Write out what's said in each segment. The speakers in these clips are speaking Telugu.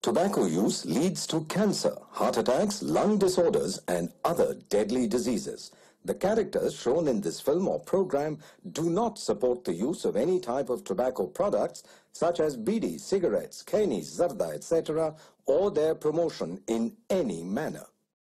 Tobacco use leads to cancer, heart attacks, lung disorders, and other deadly diseases. The characters shown in this film or program do not support the use of any type of tobacco products such as bidi, cigarettes, canis, zarda, etc., or their promotion in any manner.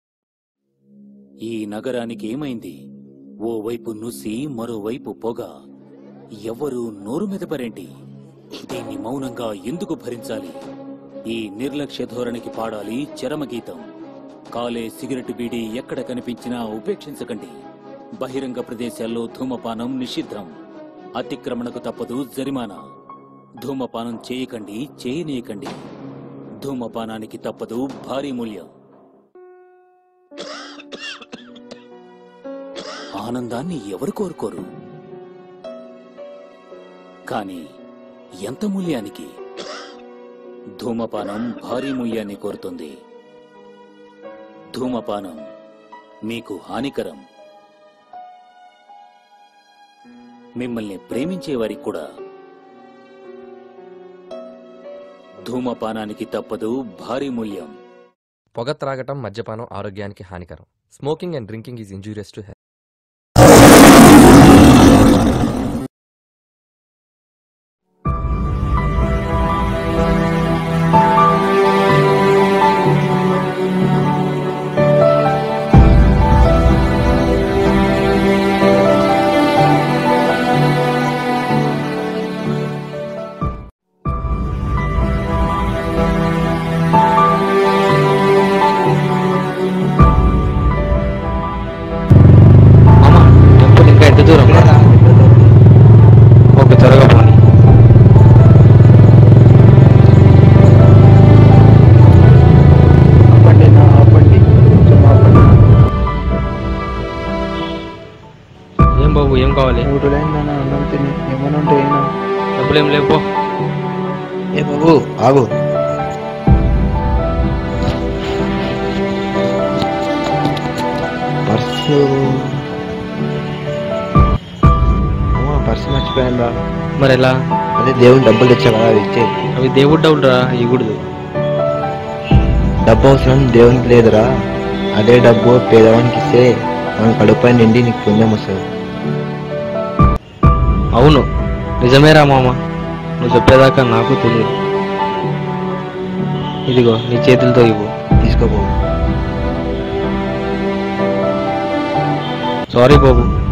ఈ నగరానికి ఏమైంది ఓ వైపు నుసి మరోవైపు పొగ ఎవ్వరూ నోరు మెదపరేంటి దీన్ని మౌనంగా ఎందుకు భరించాలి ఈ నిర్లక్ష్య ధోరణికి పాడాలి చరమగీతం కాలే సిగరెట్ బీడి ఎక్కడ కనిపించినా ఉపేక్షించకండి బహిరంగ ప్రదేశాల్లో ధూమపానం నిషిద్ధం అతిక్రమణకు తప్పదు జరిమానా ధూమపానం చేయకండి చేయనీయకండి ధూమపానానికి తప్పదు భారీ మూల్యం ఆనందాన్ని ఎవరు కోరుకోరు కానీ ఎంత మూల్యానికి ధూమపానం భారీ మూల్యాన్ని కోరుతుంది ధూమపానం మీకు హానికరం మిమ్మల్ని ప్రేమించే వారికి కూడా ధూమపానానికి తప్పదు భారీ మూల్యం పొగ త్రాగటం మద్యపానం ఆరోగ్యానికి హానికరం smoking and drinking is injurious to health మామ టెంపుల్ ఇంకా ఎంత దూరం ఓకే త్వరగా పోనీ ఆపండి నా ఆపండి కొంచెం ఆపండి ఏం బాబు ఏం కావాలి మూడు లైన్లు అన్నం తిని ఏమైనా ఉంటే ఏనా డబ్బులు ఏం లేవు పో. ఏ బాబు ఆగు పర్సు అమ్మా పర్సు మర్చిపోయాను మరి ఎలా అదే దేవుని డబ్బులు తెచ్చా కదా అవి ఇచ్చే అవి దేవుడు డబ్బులు రా ఇగుడుదు డబ్బు అవసరం దేవునికి లేదురా అదే డబ్బు పేదవానికి ఇస్తే మన కడుపై నిండి నీకు పుణ్యం వస్తుంది అవును నిజమేరా మామ నువ్వు చెప్పేదాకా నాకు తెలియదు ఇదిగో నీ చేతులతో ఇవ్వు తీసుకోబో సారీ బాబు